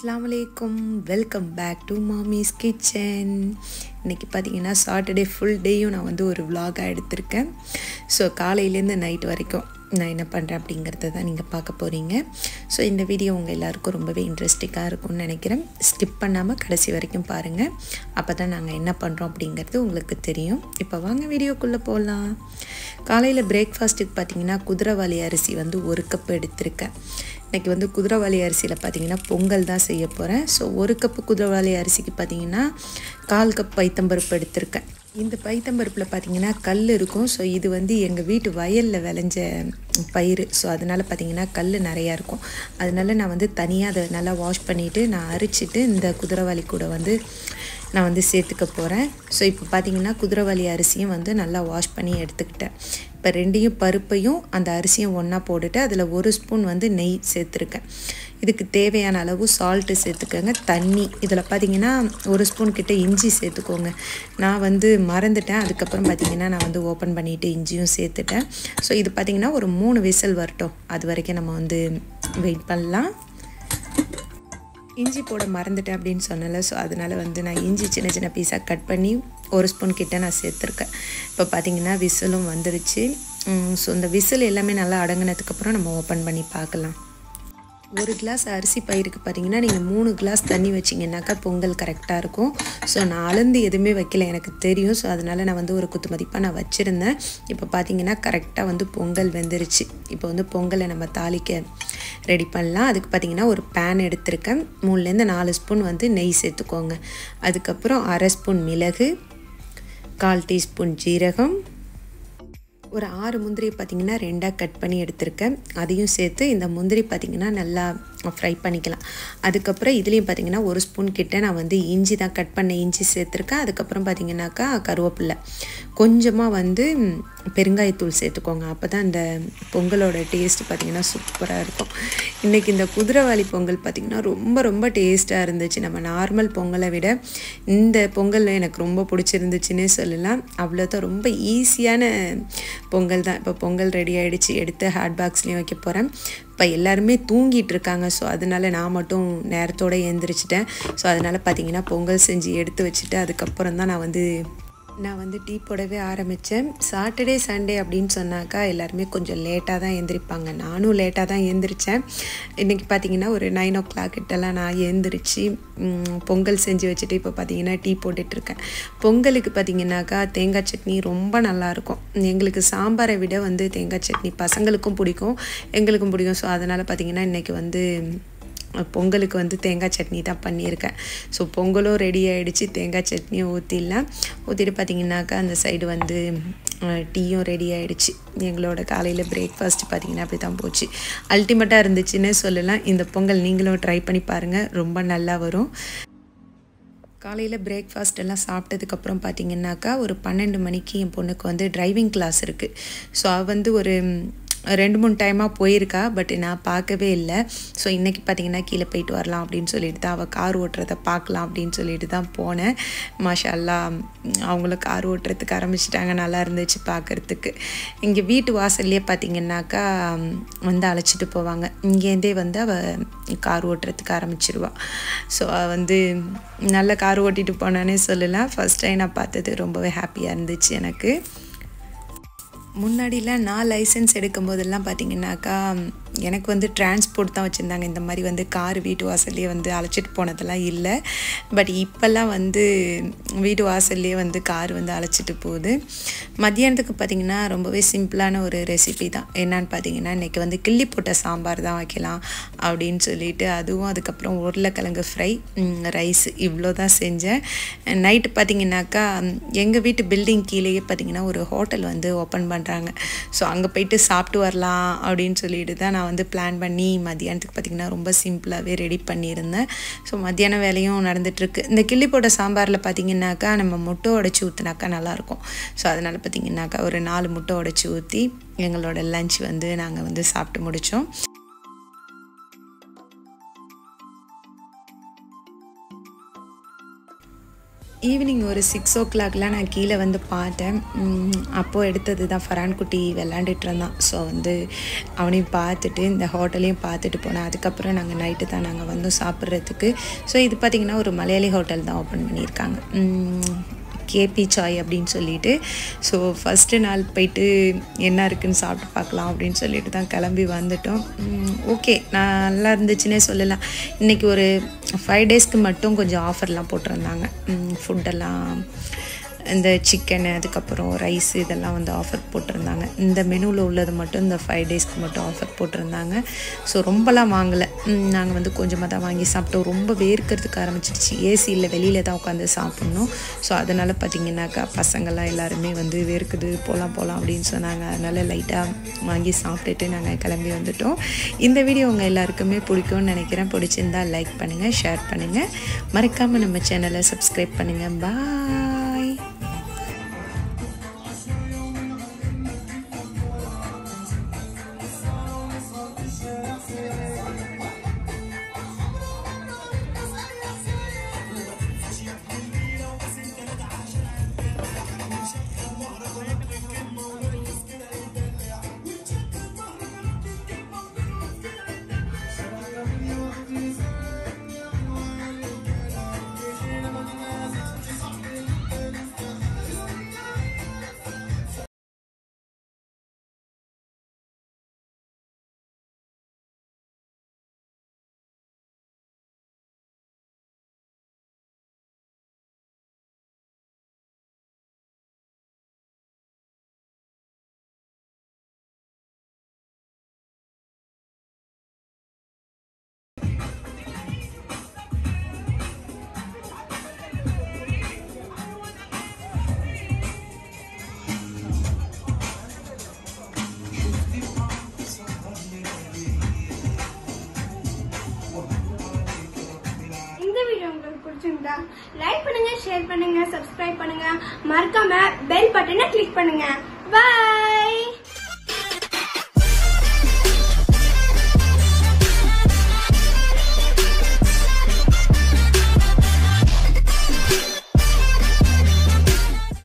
அஸ்ஸலாமு அலைக்கும் welcome back to Mami's kitchen இன்றைக்கி பார்த்தீங்கன்னா சாட்டர்டே ஃபுல் டேயும் நான் வந்து ஒரு vlog-ஆ எடுத்திருக்கேன் ஸோ காலையிலேருந்து நைட் வரைக்கும் நான் என்ன பண்ணுறேன் அப்படிங்கிறத தான் நீங்கள் பார்க்க போகிறீங்க ஸோ இந்த வீடியோ உங்கள் எல்லாருக்கும் ரொம்பவே இன்ட்ரெஸ்டிங்காக இருக்கும்னு நினைக்கிறேன் ஸ்கிப் பண்ணாமல் கடைசி வரைக்கும் பாருங்கள் அப்போ தான் நாங்கள் என்ன பண்ணுறோம் அப்படிங்கிறது உங்களுக்கு தெரியும் இப்போ வாங்க வீடியோக்குள்ளே போகலாம் காலையில் பிரேக்ஃபாஸ்ட்டுக்கு பார்த்தீங்கன்னா குதிரைவாலி அரிசி வந்து ஒரு கப் எடுத்திருக்கேன் இன்றைக்கி வந்து குதிரைவாலி அரிசியில் பார்த்தீங்கன்னா பொங்கல் தான் செய்ய போகிறேன் ஸோ ஒரு கப்பு குதிரைவாலி அரிசிக்கு பார்த்தீங்கன்னா கால் கப் பைத்தம்பருப்பு எடுத்திருக்கேன் இந்த பைத்தம்பருப்பில் பார்த்தீங்கன்னா கல் இருக்கும் ஸோ இது வந்து எங்கள் வீட்டு வயலில் விளைஞ்ச பயிர் ஸோ அதனால் பார்த்தீங்கன்னா கல் நிறையா இருக்கும் அதனால நான் வந்து தனியாக அதை நல்லா வாஷ் பண்ணிவிட்டு நான் அரிச்சிட்டு இந்த குதிரைவாலி கூட வந்து நான் வந்து சேர்த்துக்க போகிறேன் ஸோ இப்போ பார்த்தீங்கன்னா குதிரைவாலி அரிசியும் வந்து நல்லா வாஷ் பண்ணி எடுத்துக்கிட்டேன் இப்போ ரெண்டையும் பருப்பையும் அந்த அரிசியும் ஒன்றா போட்டுட்டு அதில் ஒரு ஸ்பூன் வந்து நெய் சேர்த்துருக்கேன் இதுக்கு தேவையான அளவு சால்ட்டு சேர்த்துக்கோங்க தண்ணி இதில் பார்த்தீங்கன்னா ஒரு ஸ்பூன் கிட்ட இஞ்சி சேர்த்துக்கோங்க நான் வந்து மறந்துட்டேன் அதுக்கப்புறம் பார்த்தீங்கன்னா நான் வந்து ஓப்பன் பண்ணிவிட்டு இஞ்சியும் சேர்த்துட்டேன் ஸோ இது பார்த்தீங்கன்னா ஒரு மூணு விசில் வரட்டும் அது வரைக்கும் நம்ம வந்து வெயிட் பண்ணலாம் இஞ்சி போட மறந்துட்டேன் அப்படின்னு சொன்னல ஸோ அதனால் வந்து நான் இஞ்சி சின்ன சின்ன பீஸாக கட் பண்ணி ஒரு ஸ்பூன் கிட்ட நான் சேர்த்துருக்கேன் இப்போ பார்த்தீங்கன்னா விசிலும் வந்துருச்சு ஸோ இந்த விசில் எல்லாமே நல்லா அடங்கினதுக்கப்புறம் நம்ம ஓப்பன் பண்ணி பார்க்கலாம் ஒரு கிளாஸ் அரிசி பயிருக்கு பார்த்தீங்கன்னா நீங்கள் மூணு கிளாஸ் தண்ணி வச்சிங்கன்னாக்கா பொங்கல் கரெக்டாக இருக்கும் ஸோ நான் அளந்து எதுவுமே வைக்கல எனக்கு தெரியும் ஸோ அதனால் நான் வந்து ஒரு குத்து மதிப்பாக நான் வச்சுருந்தேன் இப்போ பார்த்தீங்கன்னா கரெக்டாக வந்து பொங்கல் வெந்துருச்சு இப்போ வந்து பொங்கலை நம்ம தாளிக்க ரெடி பண்ணலாம் அதுக்கு பார்த்தீங்கன்னா ஒரு பேன் எடுத்திருக்கேன் மூணுலேருந்து நாலு ஸ்பூன் வந்து நெய் சேர்த்துக்கோங்க அதுக்கப்புறம் அரை ஸ்பூன் மிளகு கால் டீஸ்பூன் ஜீரகம் ஒரு ஆறு முந்திரி பார்த்திங்கன்னா ரெண்டாக கட் பண்ணி எடுத்திருக்கேன் அதையும் சேர்த்து இந்த முந்திரி பார்த்திங்கன்னா நல்லா ஃப்ரை பண்ணிக்கலாம் அதுக்கப்புறம் இதுலேயும் பார்த்திங்கன்னா ஒரு ஸ்பூன் கிட்ட நான் வந்து இஞ்சி தான் கட் பண்ண இஞ்சி சேர்த்துருக்கேன் அதுக்கப்புறம் பார்த்திங்கனாக்கா கருவேப்பில்லை கொஞ்சமாக வந்து பெருங்காயத்தூள் சேர்த்துக்கோங்க அப்போ தான் இந்த பொங்கலோட டேஸ்ட் பார்த்திங்கன்னா சூப்பராக இருக்கும் இன்றைக்கி இந்த குதிரைவாளி பொங்கல் பார்த்திங்கன்னா ரொம்ப ரொம்ப டேஸ்ட்டாக இருந்துச்சு நம்ம நார்மல் பொங்கலை விட இந்த பொங்கல் எனக்கு ரொம்ப பிடிச்சிருந்துச்சுன்னே சொல்லலாம் அவ்வளோதான் ரொம்ப ஈஸியான பொங்கல் தான் இப்போ பொங்கல் ரெடி ஆகிடுச்சு எடுத்து ஹாட் பாக்ஸ்லேயும் வைக்க போகிறேன் இப்போ எல்லாருமே தூங்கிட்டு இருக்காங்க ஸோ அதனால நான் மட்டும் நேரத்தோடு எழுந்திரிச்சிட்டேன் ஸோ அதனால் பார்த்தீங்கன்னா பொங்கல் செஞ்சு எடுத்து வச்சுட்டு அதுக்கப்புறம் தான் நான் வந்து நான் வந்து டீ போடவே ஆரம்பித்தேன் சாட்டர்டே சண்டே அப்படின்னு சொன்னாக்கா எல்லாருமே கொஞ்சம் லேட்டாக தான் எழுந்திரிப்பாங்க நானும் லேட்டாக தான் எழுந்திரிச்சேன் இன்றைக்கி பார்த்தீங்கன்னா ஒரு நைன் ஓ கிளாக் கிட்டலாம் நான் எழுந்திரிச்சு பொங்கல் செஞ்சு வச்சுட்டு இப்போ பார்த்தீங்கன்னா டீ போட்டுட்ருக்கேன் பொங்கலுக்கு பார்த்தீங்கன்னாக்கா தேங்காய் சட்னி ரொம்ப நல்லாயிருக்கும் எங்களுக்கு சாம்பாரை விட வந்து தேங்காய் சட்னி பசங்களுக்கும் பிடிக்கும் எங்களுக்கும் பிடிக்கும் ஸோ அதனால் பார்த்தீங்கன்னா இன்றைக்கி வந்து பொங்கலுக்கு வந்து தேங்காய் சட்னி தான் பண்ணியிருக்கேன் ஸோ பொங்கலும் ரெடி ஆகிடுச்சு தேங்காய் சட்னியும் ஊற்றிடலாம் ஊற்றிட்டு பார்த்தீங்கன்னாக்கா அந்த சைடு வந்து டீயும் ரெடி ஆகிடுச்சு எங்களோட காலையில் பிரேக்ஃபாஸ்ட் பார்த்திங்கன்னா அப்படி தான் போச்சு அல்டிமேட்டாக இருந்துச்சுன்னே சொல்லலாம் இந்த பொங்கல் நீங்களும் ட்ரை பண்ணி பாருங்கள் ரொம்ப நல்லா வரும் காலையில் பிரேக்ஃபாஸ்ட் எல்லாம் சாப்பிட்டதுக்கப்புறம் பார்த்தீங்கன்னாக்கா ஒரு பன்னெண்டு மணிக்கு என் பொண்ணுக்கு வந்து டிரைவிங் கிளாஸ் இருக்குது ஸோ அவள் வந்து ஒரு ரெண்டு மூணு டைமாக போயிருக்கா பட் நான் பார்க்கவே இல்லை ஸோ இன்றைக்கி பார்த்தீங்கன்னா கீழே போயிட்டு வரலாம் அப்படின்னு சொல்லிட்டு தான் அவள் கார் ஓட்டுறதை பார்க்கலாம் அப்படின்னு சொல்லிட்டு தான் போனேன் மாஷா அல்லா அவங்களும் கார் ஓட்டுறதுக்கு ஆரம்பிச்சிட்டாங்க நல்லா இருந்துச்சு பார்க்குறதுக்கு இங்கே வீட்டு வாசல்லையே பார்த்தீங்கன்னாக்கா வந்து அழைச்சிட்டு போவாங்க இங்கேருந்தே வந்து அவள் கார் ஓட்டுறதுக்கு ஆரம்பிச்சிருவா ஸோ வந்து நல்ல கார் ஓட்டிட்டு போனானே சொல்லலாம் ஃபஸ்ட் டைம் நான் பார்த்தது ரொம்பவே ஹாப்பியாக இருந்துச்சு எனக்கு முன்னாடிலாம் நான் லைசன்ஸ் எடுக்கும் போதெல்லாம் பார்த்தீங்கன்னாக்கா எனக்கு வந்து டிரான்ஸ்போர்ட் தான் வச்சுருந்தாங்க இந்த மாதிரி வந்து கார் வீட்டு வாசல்லையே வந்து அழைச்சிட்டு போனதெல்லாம் இல்லை பட் இப்போல்லாம் வந்து வீட்டு வாசல்லையே வந்து கார் வந்து அழைச்சிட்டு போகுது மத்தியானத்துக்கு பார்த்திங்கன்னா ரொம்பவே சிம்பிளான ஒரு ரெசிபி தான் என்னன்னு பார்த்தீங்கன்னா இன்றைக்கி வந்து கிள்ளி போட்ட சாம்பார் தான் வைக்கலாம் அப்படின்னு சொல்லிட்டு அதுவும் அதுக்கப்புறம் உருளைக்கிழங்கு ஃப்ரை ரைஸ் இவ்வளோ தான் செஞ்சேன் நைட்டு பார்த்திங்கனாக்கா எங்கள் வீட்டு பில்டிங் கீழேயே பார்த்திங்கன்னா ஒரு ஹோட்டல் வந்து ஓப்பன் பண்ணுறாங்க ஸோ அங்கே போயிட்டு சாப்பிட்டு வரலாம் அப்படின்னு சொல்லிட்டு தான் நான் வந்து பிளான் பண்ணி மத்தியானத்துக்கு பார்த்திங்கன்னா ரொம்ப சிம்பிளாகவே ரெடி பண்ணியிருந்தேன் ஸோ மத்தியான வேலையும் நடந்துகிட்ருக்கு இந்த கிள்ளி போட்ட சாம்பாரில் பார்த்திங்கனாக்கா நம்ம முட்டை உடச்சி ஊற்றினாக்கா நல்லாயிருக்கும் ஸோ அதனால் பார்த்திங்கனாக்கா ஒரு நாலு முட்டை உடச்சி ஊற்றி எங்களோட லஞ்ச் வந்து நாங்கள் வந்து சாப்பிட்டு முடித்தோம் ஈவினிங் ஒரு சிக்ஸ் ஓ கிளாக்லாம் நான் கீழே வந்து பார்த்தேன் அப்போது எடுத்தது தான் ஃபரான் குட்டி விளாண்டுட்டு இருந்தான் ஸோ வந்து அவனையும் பார்த்துட்டு இந்த ஹோட்டலையும் பார்த்துட்டு போனேன் அதுக்கப்புறம் நாங்கள் நைட்டு தான் நாங்கள் வந்து சாப்பிட்றதுக்கு ஸோ இது பார்த்திங்கன்னா ஒரு மலையாளி ஹோட்டல் தான் ஓப்பன் பண்ணியிருக்காங்க கேபி சாய் அப்படின்னு சொல்லிட்டு ஸோ ஃபஸ்ட்டு நாள் போயிட்டு என்ன இருக்குன்னு சாப்பிட்டு பார்க்கலாம் அப்படின்னு சொல்லிட்டு தான் கிளம்பி வந்துட்டோம் ஓகே நல்லா இருந்துச்சுன்னே சொல்லலாம் இன்றைக்கி ஒரு ஃபைவ் டேஸ்க்கு மட்டும் கொஞ்சம் ஆஃபர்லாம் போட்டிருந்தாங்க ஃபுட்டெல்லாம் இந்த சிக்கனு அதுக்கப்புறம் ரைஸ் இதெல்லாம் வந்து ஆஃபர் போட்டிருந்தாங்க இந்த மெனுவில் உள்ளது மட்டும் இந்த ஃபைவ் டேஸ்க்கு மட்டும் ஆஃபர் போட்டிருந்தாங்க ஸோ ரொம்பலாம் வாங்கலை நாங்கள் வந்து கொஞ்சமாக தான் வாங்கி சாப்பிட்டோம் ரொம்ப வேர்க்கிறதுக்கு ஆரம்பிச்சிருச்சு ஏசியில் வெளியில் தான் உட்காந்து சாப்பிட்ணும் ஸோ அதனால் பார்த்திங்கனாக்கா பசங்கள்லாம் எல்லாருமே வந்து வேர்க்குது போகலாம் போகலாம் அப்படின்னு சொன்னாங்க அதனால் லைட்டாக வாங்கி சாப்பிட்டுட்டு நாங்கள் கிளம்பி வந்துட்டோம் இந்த வீடியோ உங்கள் எல்லாருக்குமே பிடிக்கும்னு நினைக்கிறேன் பிடிச்சிருந்தா லைக் பண்ணுங்கள் ஷேர் பண்ணுங்கள் மறக்காமல் நம்ம சேனலை சப்ஸ்கிரைப் பண்ணுங்கள் பாய் இந்த வீடியோ உங்களுக்கு பிடிச்சிருந்தா லைக் பண்ணுங்க ஷேர் பண்ணுங்க சப்ஸ்கிரைப் பண்ணுங்க மறக்காம பெல் பட்டனை கிளிக் பண்ணுங்க பை